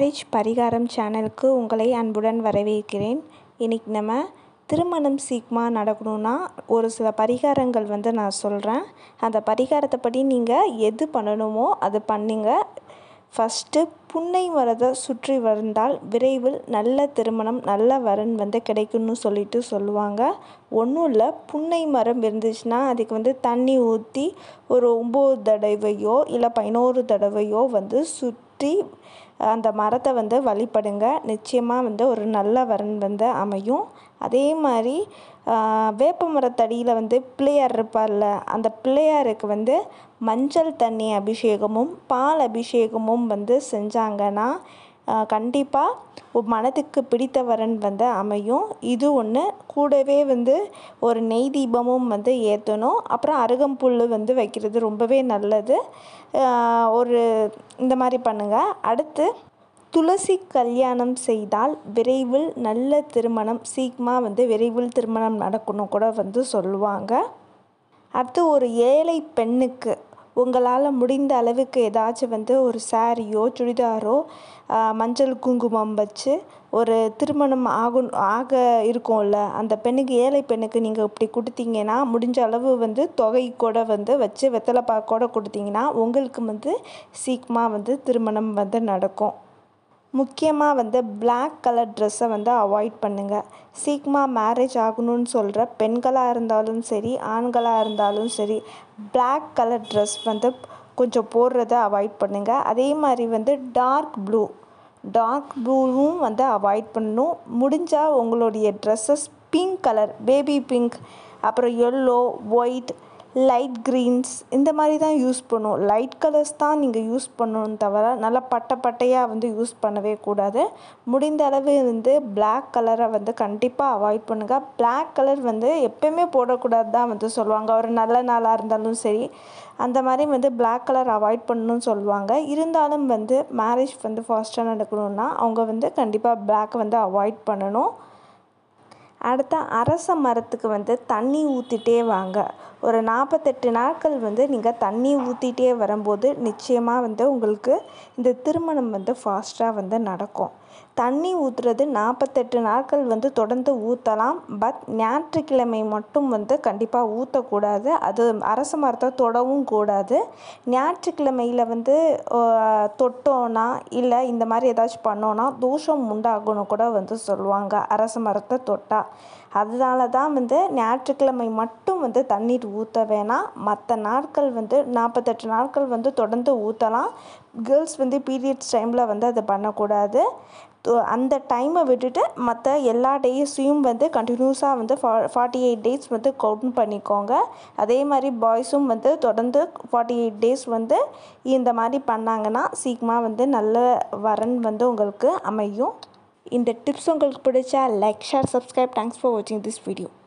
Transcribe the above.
marriage பரிகாரம் சேனலுக்கு உங்களை அன்புடன் வரவேற்கிறேன் இன்றைக்கி நம்ம திருமணம் சீக்கிரமாக நடக்கணும்னா ஒரு சில பரிகாரங்கள் வந்து நான் சொல்கிறேன் அந்த பரிகாரத்தை படி நீங்கள் எது பண்ணணுமோ அது பண்ணுங்க ஃபஸ்ட்டு புன்னை மரத்தை சுற்றி வந்தால் விரைவில் நல்ல திருமணம் நல்ல வரன் வந்து கிடைக்கும்னு சொல்லிட்டு சொல்லுவாங்க ஒன்றும் இல்லை புன்னை மரம் இருந்துச்சுன்னா அதுக்கு வந்து தண்ணி ஊற்றி ஒரு ஒம்பது தடவையோ இல்லை பதினோரு தடவையோ வந்து சுற்றி அந்த மரத்தை வந்து வழிபடுங்க நிச்சயமாக வந்து ஒரு நல்ல வரன் வந்து அமையும் அதே மாதிரி வேப்ப மரத்தடியில் வந்து பிள்ளையார் இருப்பார்ல அந்த பிள்ளையாருக்கு வந்து மஞ்சள் தண்ணி அபிஷேகமும் பால் அபிஷேகமும் வந்து செஞ்சாங்கன்னா கண்டிப்பாக மனதுக்கு பிடித்த வரன் வந்து அமையும் இது ஒன்று கூடவே வந்து ஒரு நெய் தீபமும் வந்து ஏற்றணும் அப்புறம் அருகம்புல் வந்து வைக்கிறது ரொம்பவே நல்லது ஒரு இந்த மாதிரி பண்ணுங்கள் அடுத்து துளசி கல்யாணம் செய்தால் விரைவில் நல்ல திருமணம் சீக்கிரமாக வந்து விரைவில் திருமணம் நடக்கணும் கூட வந்து சொல்லுவாங்க அடுத்து ஒரு ஏழை பெண்ணுக்கு உங்களால் முடிந்த அளவுக்கு ஏதாச்சும் வந்து ஒரு சாரியோ சுடிதாரோ மஞ்சள் குங்குமம் வச்சு ஒரு திருமணம் ஆகும் ஆக இருக்கும்ல அந்த பெண்ணுக்கு ஏழை பெண்ணுக்கு நீங்கள் இப்படி கொடுத்தீங்கன்னா முடிஞ்ச அளவு வந்து தொகை கூட வந்து வச்சு வெத்தலை பாக்கோட கொடுத்தீங்கன்னா உங்களுக்கு வந்து சீக்கிரமாக வந்து திருமணம் வந்து நடக்கும் முக்கியமாக வந்து பிளாக் கலர் ட்ரெஸ்ஸை வந்து அவாய்ட் பண்ணுங்கள் சீக்கிரமாக மேரேஜ் ஆகணும்னு சொல்கிற பெண்களாக இருந்தாலும் சரி ஆண்களாக இருந்தாலும் சரி பிளாக் கலர் ட்ரெஸ் வந்து கொஞ்சம் போடுறத அவாய்ட் பண்ணுங்கள் அதே மாதிரி வந்து டார்க் ப்ளூ டார்க் ப்ளூவும் வந்து அவாய்ட் பண்ணணும் முடிஞ்சால் உங்களுடைய dresses pink colour baby pink அப்புறம் எல்லோ ஒயிட் லைட் க்ரீன்ஸ் இந்த மாதிரி தான் யூஸ் பண்ணும் லைட் கலர்ஸ் தான் நீங்கள் யூஸ் பண்ணணும் தவிர நல்லா பட்டை பட்டையாக வந்து யூஸ் பண்ணவே கூடாது முடிந்த அளவு வந்து பிளாக் கலரை வந்து கண்டிப்பாக அவாய்ட் பண்ணுங்கள் பிளாக் கலர் வந்து எப்பயுமே போடக்கூடாது தான் வந்து சொல்லுவாங்க ஒரு நல்ல நாளாக இருந்தாலும் சரி அந்த மாதிரி வந்து பிளாக் கலர் அவாய்ட் பண்ணணும்னு சொல்லுவாங்க இருந்தாலும் வந்து மேரேஜ் வந்து ஃபாஸ்ட்டாக நடக்கணும்னா அவங்க வந்து கண்டிப்பாக பிளாக் வந்து அவாய்ட் பண்ணணும் அடுத்த அரச மரத்துக்கு வந்து தண்ணி ஊற்றிட்டே வாங்க ஒரு நாற்பத்தெட்டு நாட்கள் வந்து நீங்கள் தண்ணி ஊற்றிட்டே வரும்போது நிச்சயமாக வந்து உங்களுக்கு இந்த திருமணம் வந்து ஃபாஸ்ட்டாக வந்து நடக்கும் தண்ணி ஊற்றுறது நாற்பத்தெட்டு நாட்கள் வந்து தொடர்ந்து ஊற்றலாம் பட் ஞாயிற்றுக்கிழமை மட்டும் வந்து கண்டிப்பாக ஊற்றக்கூடாது அது அரச மரத்தை தொடவும் கூடாது ஞாயிற்றுக்கிழமையில் வந்து தொட்டோன்னா இல்லை இந்த மாதிரி ஏதாச்சும் பண்ணோன்னா தோஷம் உண்டாகணும் கூட வந்து சொல்லுவாங்க அரச மரத்தை தொட்டால் அதனால தான் வந்து ஞாயிற்றுக்கிழமை மட்டும் வந்து தண்ணீர் ஊற்ற வேணாம் மற்ற நாட்கள் வந்து நாற்பத்தெட்டு நாட்கள் வந்து தொடர்ந்து ஊற்றலாம் கேர்ள்ஸ் வந்து பீரியட்ஸ் டைமில் வந்து அதை பண்ணக்கூடாது அந்த டைமை விட்டுட்டு மற்ற எல்லா டேஸையும் வந்து கண்டினியூஸாக வந்து ஃபா ஃபார்ட்டி எயிட் டேஸ் வந்து கவுண்ட் பண்ணிக்கோங்க அதே மாதிரி பாய்ஸும் வந்து தொடர்ந்து ஃபார்ட்டி எயிட் டேஸ் வந்து இந்த மாதிரி பண்ணாங்கன்னா சீக்கிரமாக வந்து நல்ல வரன் வந்து உங்களுக்கு அமையும் இந்த டிப்ஸ் உங்களுக்கு பிடிச்சா like share subscribe thanks for வாட்சிங் திஸ் வீடியோ